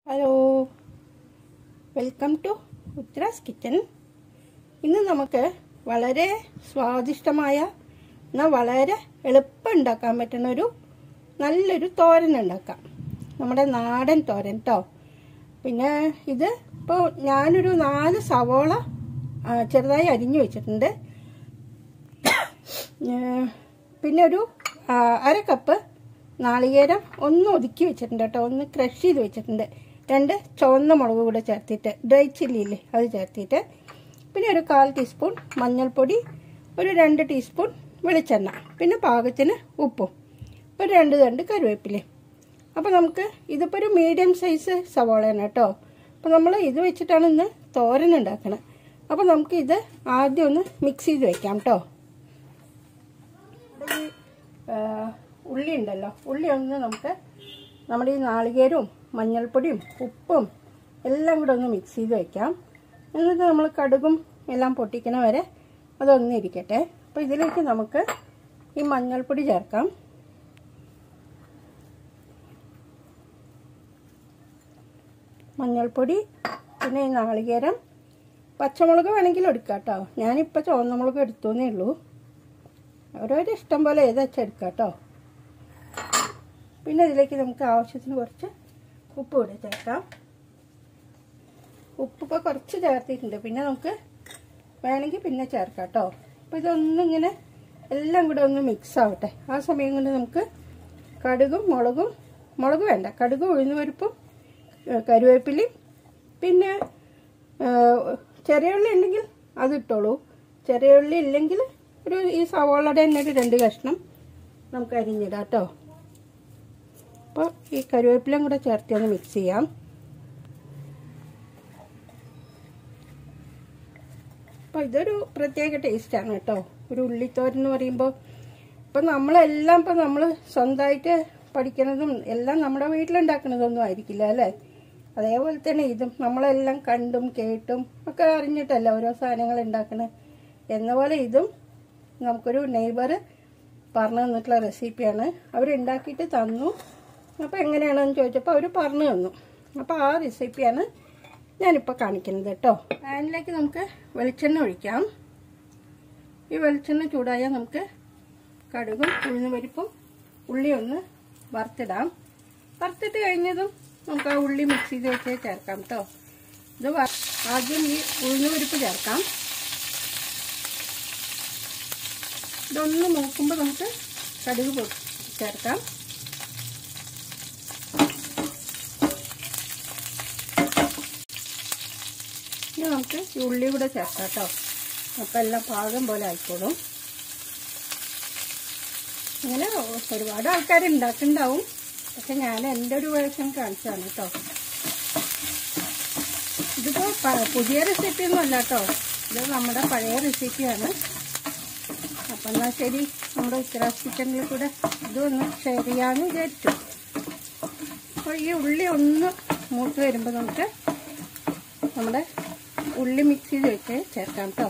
hello welcome to Uthara's kitchen ഇന്ന് നമുക്ക് വളരെ സ്വാദിഷ്ടമായ എന്നാൽ വളരെ എളുപ്പം ഉണ്ടാക്കാൻ പറ്റുന്ന ഒരു നല്ലൊരു തോരൻ ഉണ്ടാക്കാം നമ്മുടെ നാടൻ തോരൻ കേട്ടോ പിന്നെ ഇത് ഇപ്പോൾ ഞാനൊരു നാല് സവോള ആ, ചെറുതായി അരിഞ്ഞു വെച്ചിട്ടുണ്ട് ഏഹ് പിന്നെ ഒരു ആ, അര കപ്പ് നാളികേരം ഒന്ന് ഒതുക്കി വെച്ചിട്ടുണ്ട് കേട്ടോ ഒന്ന് ക്രഷ് ചെയ്ത് വെച്ചിട്ടുണ്ട് രണ്ട് ചുവന്ന മുളക് കൂടെ ചേർത്തിട്ട് ഡ്രൈ ചില്ലി ഇല്ലേ അത് ചേർത്തിട്ട് പിന്നെ ഒരു കാൽ ടീസ്പൂൺ മഞ്ഞൾപ്പൊടി ഒരു രണ്ട് ടീസ്പൂൺ വെളിച്ചെണ്ണ പിന്നെ പാകത്തിന് ഉപ്പും ഒരു രണ്ട് തണ്ട് കരുവേപ്പിലേ അപ്പോൾ നമുക്ക് ഇതിപ്പോൾ ഒരു മീഡിയം സൈസ് സവാളയാണ് കേട്ടോ അപ്പോൾ നമ്മൾ ഇത് വെച്ചിട്ടാണ് ഇന്ന് തോരൻ ഉണ്ടാക്കുന്നത് അപ്പോൾ നമുക്ക് ഇത് ആദ്യം ഒന്ന് മിക്സ് ചെയ്ത് വെക്കാം കേട്ടോ ഈ, ആ, ഉള്ളി ഉണ്ടല്ലോ ഉള്ളി ഒന്ന് നമുക്ക് നമ്മുടെ ഈ നാളികേരവും മഞ്ഞൾപ്പൊടിയും ഉപ്പും എല്ലാം കൂടെ ഒന്ന് മിക്സ് ചെയ്ത് വെക്കാം എന്നിട്ട് നമ്മൾ കടുകും എല്ലാം പൊട്ടിക്കണ വരെ അതൊന്ന് ഇരിക്കട്ടെ അപ്പോൾ ഇതിലേക്ക് നമുക്ക് ഈ മഞ്ഞൾപ്പൊടി ചേർക്കാം മഞ്ഞൾപ്പൊടി പിന്നെ ഈ നാളികേരം പച്ചമുളക് വേണമെങ്കിൽ എടുക്കാം കേട്ടോ ഞാനിപ്പോൾ ചുവന്ന മുളക് എടുത്തുവെന്നേ ഉള്ളൂ ഓരോരോ ഇഷ്ടം പോലെ ഏതാ വെച്ചാൽ എടുക്കാം കേട്ടോ പിന്നെ ഇതിലേക്ക് നമുക്ക് ആവശ്യത്തിന് കുറച്ച് ഉപ്പ് കൂടെ ചേർക്കാം ഉപ്പ് ഇപ്പോൾ കുറച്ച് ചേർത്തിട്ടുണ്ട് പിന്നെ നമുക്ക് വേണമെങ്കിൽ പിന്നെ ചേർക്കാം കേട്ടോ അപ്പോൾ ഇതൊന്നിങ്ങനെ എല്ലാം കൂടെ ഒന്ന് മിക്സ് ആവട്ടെ ആ സമയം കൊണ്ട് നമുക്ക് കടുകും മുളകും മുളക് വേണ്ട കടുക് ഉഴുന്നുപരിപ്പും ഏഹ് കരുവേപ്പിലയും പിന്നെ ഏഹ് ചെറിയ ഉള്ളി ഉണ്ടെങ്കിൽ അത് ഇട്ടോളൂ ചെറിയ ഉള്ളി ഇല്ലെങ്കിൽ ഒരു ഈ സവാളയുടെ തന്നെ ഒരു രണ്ട് കഷ്ണം നമുക്ക് അരിഞ്ഞിടാം കേട്ടോ അപ്പോൾ ഈ കരുവേപ്പിലയും കൂടെ ചേർത്ത് ഒന്ന് മിക്സ് ചെയ്യാം അപ്പോൾ ഇതൊരു പ്രത്യേക ടേസ്റ്റാണ് കേട്ടോ ഒരു ഉള്ളിത്തോരൻ എന്ന് പറയുമ്പോൾ ഇപ്പം നമ്മളെല്ലാം ഇപ്പം നമ്മൾ സ്വന്തമായിട്ട് പഠിക്കുന്നതും എല്ലാം നമ്മുടെ വീട്ടിലുണ്ടാക്കുന്നതൊന്നും ആയിരിക്കില്ല അല്ലേ അതേപോലെ തന്നെ ഇതും നമ്മളെല്ലാം കണ്ടും കേട്ടും ഒക്കെ അറിഞ്ഞിട്ടല്ല ഓരോ സാധനങ്ങൾ ഉണ്ടാക്കണത് എന്ന പോലെ ഇതും നമുക്കൊരു നെയ്ബർ പറഞ്ഞു തന്നിട്ടുള്ള റെസിപ്പിയാണ് അവരുണ്ടാക്കിയിട്ട് തന്നു അപ്പോൾ എങ്ങനെയാണെന്ന് ചോദിച്ചപ്പോൾ അവർ പറഞ്ഞു തന്നു അപ്പോൾ ആ റെസിപ്പിയാണ് ഞാനിപ്പോൾ കാണിക്കുന്നത് കേട്ടോ പാനിലേക്ക് നമുക്ക് വെളിച്ചെണ്ണ ഒഴിക്കാം ഈ വെളിച്ചെണ്ണ ചൂടായാൽ നമുക്ക് കടുകും ഉഴുന്നുപരിപ്പും ഉള്ളി ഒന്ന് വറുത്തിടാം വറുത്തിട്ട് കഴിഞ്ഞതും നമുക്ക് ആ ഉള്ളി മിക്സ് ചെയ്ത് വെച്ച് ചേർക്കാം കേട്ടോ ഇത് വ- ആദ്യം ഈ ഉഴുന്നുപരിപ്പ് ചേർക്കാം ഇതൊന്ന് നോക്കുമ്പോൾ നമുക്ക് കടുക് പൊ- ചേർക്കാം ഇനി നമുക്ക് ഈ ഉള്ളി കൂടെ ചേർക്കാം കേട്ടോ അപ്പം എല്ലാം പാകം പോലെ ആയിക്കോളും ഇങ്ങനെ ഒരുപാട് ആൾക്കാർ ഉണ്ടാക്കുന്നുണ്ടാവും പക്ഷെ ഞാൻ എൻ്റെ ഒരു വേഷം കാണിച്ചതാണ് കേട്ടോ ഇതിപ്പോൾ പ- പുതിയ റെസിപ്പി ഒന്നും അല്ല കേട്ടോ ഇത് നമ്മുടെ പഴയ റെസിപ്പിയാണ് അപ്പം എന്നാൽ ശരി നമ്മുടെ ഉത്തരാസ് കിച്ചണിൽ കൂടെ ഇതൊന്ന് ഷെയർ ചെയ്യാമെന്ന് വിചാരിച്ചു അപ്പോൾ ഈ ഉള്ളി ഒന്ന് മൂത്ത് വരുമ്പോൾ നമുക്ക് നമ്മുടെ ഉള്ളി മിക്സ് ചെയ്ത് വെച്ച് ചേർക്കാം കേട്ടോ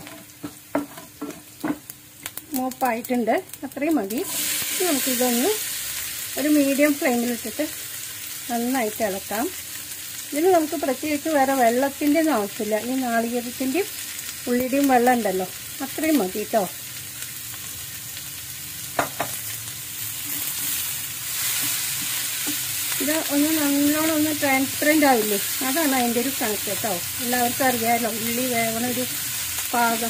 മൂപ്പായിട്ടുണ്ട് അത്രയും മതി ഇനി നമുക്കിതൊന്ന് ഒരു മീഡിയം ഫ്ലെയിമിലിട്ടിട്ട് നന്നായിട്ട് ഇളക്കാം ഇതിന് നമുക്ക് പ്രത്യേകിച്ച് വേറെ വെള്ളത്തിൻ്റെ ഒന്നും ആവശ്യമില്ല ഈ നാളികേരത്തിൻ്റെയും ഉള്ളിയുടെയും വെള്ളം ഉണ്ടല്ലോ അത്രയും മതി കേട്ടോ ഇത് ഒന്ന് നല്ലോണം ഒന്ന് ട്രാൻസ്പെറൻ്റ് ആവില്ലേ അതാണ് അതിൻ്റെ ഒരു കണക്ക് കേട്ടോ എല്ലാവർക്കും അറിയാമല്ലോ ഉള്ളി വേവണ ഒരു പാകം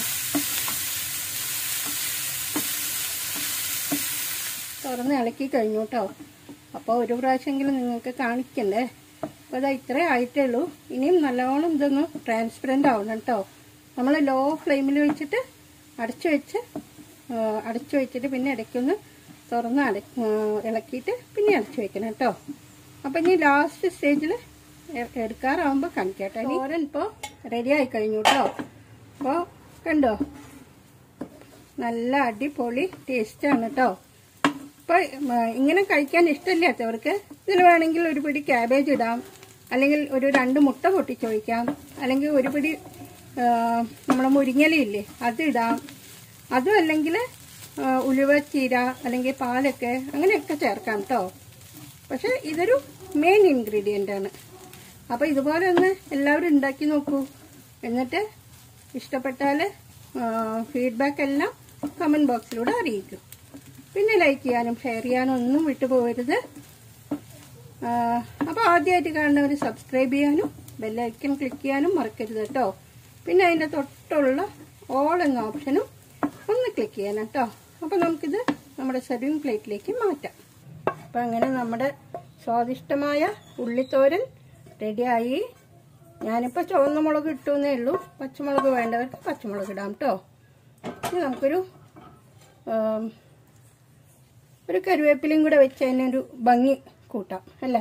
തുറന്ന് ഇളക്കി കഴിഞ്ഞു കേട്ടോ അപ്പോൾ ഒരു പ്രാവശ്യമെങ്കിലും നിങ്ങൾക്ക് കാണിക്കണ്ടേ അപ്പോൾ ഇതാ ഇത്രേ ആയിട്ടേ ഉള്ളൂ ഇനിയും നല്ലോണം ഇതൊന്ന് ട്രാൻസ്പെറൻ്റ് ആവണം കേട്ടോ നമ്മൾ ലോ ഫ്ലെയിമിൽ വെച്ചിട്ട് അടച്ചു വെച്ച് ആ, അടച്ചു വെച്ചിട്ട് പിന്നെ ഇടയ്ക്കൊന്ന് തുറന്ന് അട ആ, ഇളക്കിയിട്ട് പിന്നെ അടച്ചു വെക്കണം കേട്ടോ അപ്പം ഇനി ലാസ്റ്റ് സ്റ്റേജിൽ എടുക്കാറാവുമ്പോൾ കാണിക്കാം കേട്ടോ ഓരൻ ഇപ്പോൾ റെഡി ആയി കഴിഞ്ഞു കേട്ടോ അപ്പോൾ കണ്ടോ നല്ല അടിപൊളി ടേസ്റ്റാണ് കേട്ടോ അപ്പോൾ ഇങ്ങനെ കഴിക്കാൻ ഇഷ്ടമില്ലാത്തവർക്ക് ഇതിൽ വേണമെങ്കിൽ ഒരു പിടി ക്യാബേജ് ഇടാം അല്ലെങ്കിൽ ഒരു രണ്ട് മുട്ട പൊട്ടിച്ചൊഴിക്കാം അല്ലെങ്കിൽ ഒരു പിടി ആ, നമ്മുടെ മുരിങ്ങലയില്ലേ അതിടാം അതും അല്ലെങ്കിൽ ഉലുവച്ചീര അല്ലെങ്കിൽ പാലൊക്കെ അങ്ങനെയൊക്കെ ചേർക്കാം കേട്ടോ പക്ഷെ ഇതൊരു മെയിൻ ഇൻഗ്രീഡിയൻ്റ് ആണ് അപ്പോൾ ഇതുപോലെ ഒന്ന് എല്ലാവരും ഉണ്ടാക്കി നോക്കൂ എന്നിട്ട് ഇഷ്ടപ്പെട്ടാൽ ഫീഡ്ബാക്ക് എല്ലാം കമൻറ്റ് ബോക്സിലൂടെ അറിയിക്കും പിന്നെ ലൈക്ക് ചെയ്യാനും ഷെയർ ചെയ്യാനും ഒന്നും വിട്ടുപോകരുത് അപ്പോൾ ആദ്യമായിട്ട് കാണുന്നവർ സബ്സ്ക്രൈബ് ചെയ്യാനും ബെല്ലൈക്കൺ ക്ലിക്ക് ചെയ്യാനും മറക്കരുത് കേട്ടോ പിന്നെ അതിൻ്റെ തൊട്ടുള്ള ഓൾ എന്ന ഓപ്ഷനും ഒന്ന് ക്ലിക്ക് ചെയ്യണം കേട്ടോ അപ്പോൾ നമുക്കിത് നമ്മുടെ സെർവിങ് പ്ലേറ്റിലേക്ക് മാറ്റാം അപ്പം അങ്ങനെ നമ്മുടെ സ്വാദിഷ്ടമായ ഉള്ളിത്തോരൻ റെഡിയായി ഞാനിപ്പോൾ ചുവന്ന മുളക് ഇട്ടുവെന്നേ ഉള്ളൂ പച്ചമുളക് വേണ്ടവർക്ക് പച്ചമുളക് ഇടാം കേട്ടോ ഇനി നമുക്കൊരു ആം, ഒരു കരുവേപ്പിലയും കൂടെ വെച്ച് അതിനൊരു ഭംഗി കൂട്ടാം അല്ലേ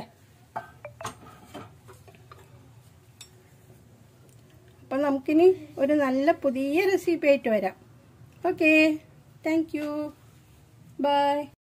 അപ്പം നമുക്കിനി ഒരു നല്ല പുതിയ റെസിപ്പി ആയിട്ട് വരാം ഓക്കെ താങ്ക് യു ബൈ